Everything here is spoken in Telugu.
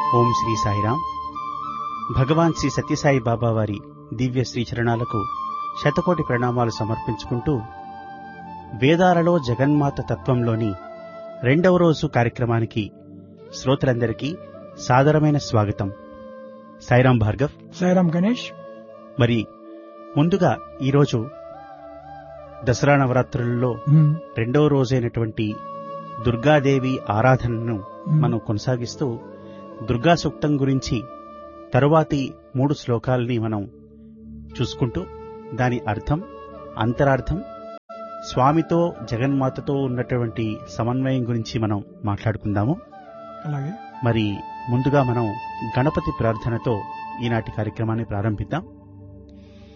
ఓం శ్రీ సాయిరాం భగవాన్ శ్రీ సత్యసాయి బాబా వారి దివ్య శ్రీచరణాలకు శతకోటి ప్రణామాలు సమర్పించుకుంటూ వేదాలలో జగన్మాత తత్వంలోని రెండవ రోజు కార్యక్రమానికి శ్రోతలందరికీ సాదరమైన స్వాగతం సాయిరాం భార్గవ్ సాయిరామ్ గణేష్ మరి ముందుగా ఈరోజు దసరా నవరాత్రులలో మ్మ్. రెండవ రోజైనటువంటి దుర్గాదేవి ఆరాధనను మ్మ్. మనం కొనసాగిస్తూ దుర్గా సూక్తం గురించి తరువాతి మూడు శ్లోకాలని మనం చూసుకుంటూ దాని అర్థం అంతరార్థం స్వామితో జగన్మాతతో ఉన్నటువంటి సమన్వయం గురించి మనం మాట్లాడుకుందాము అలాగే మరి ముందుగా మనం గణపతి ప్రార్థనతో ఈనాటి కార్యక్రమాన్ని ప్రారంభిద్దాం